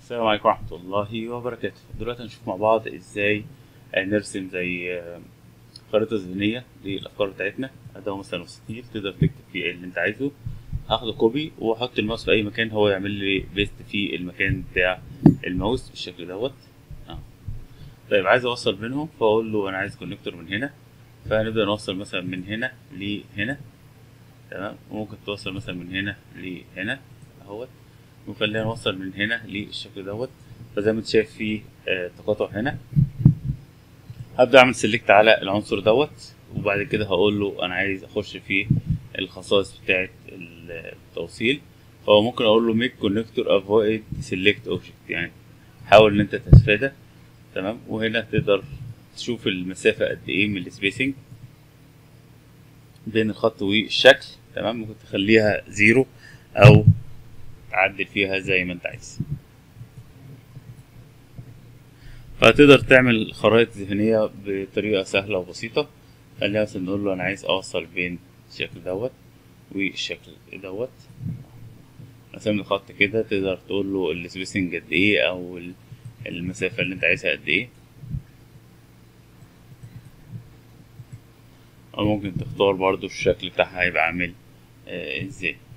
السلام عليكم ورحمة الله وبركاته دلوقتي هنشوف مع بعض ازاي نرسم زي خريطة ذهنية للأفكار بتاعتنا ده مثلا وسطيل تقدر تكتب فيه اللي انت عايزه هاخده كوبي واحط الماوس في أي مكان هو يعمل لي بيست في المكان بتاع الماوس بالشكل دوت اه. طيب عايز أوصل بينهم فأقول له أنا عايز كونكتور من هنا فنبدأ نوصل مثلا من هنا لهنا تمام وممكن توصل مثلا من هنا لهنا اهوت وخلينا نوصل من هنا للشكل دوت فزي ما انت شايف في آه تقاطع هنا هبدأ أعمل سيلكت على العنصر دوت وبعد كده هقول له أنا عايز أخش في الخصائص بتاعة التوصيل فهو ممكن أقول له make connector avoid select object يعني حاول إن أنت تتفادى تمام وهنا تقدر تشوف المسافة قد إيه من السبيسنج بين الخط والشكل تمام ممكن تخليها زيرو أو تعدل فيها زي ما أنت عايز فهتقدر تعمل خرائط ذهنية بطريقة سهلة وبسيطة خلينا مثلا نقول له أنا عايز أوصل بين الشكل دوت والشكل دوت رسم خط كده تقدر تقول له السبيسنج قد إيه أو المسافة اللي أنت عايزها قد إيه أو ممكن تختار برضو الشكل بتاعها هيبقى عامل آه إزاي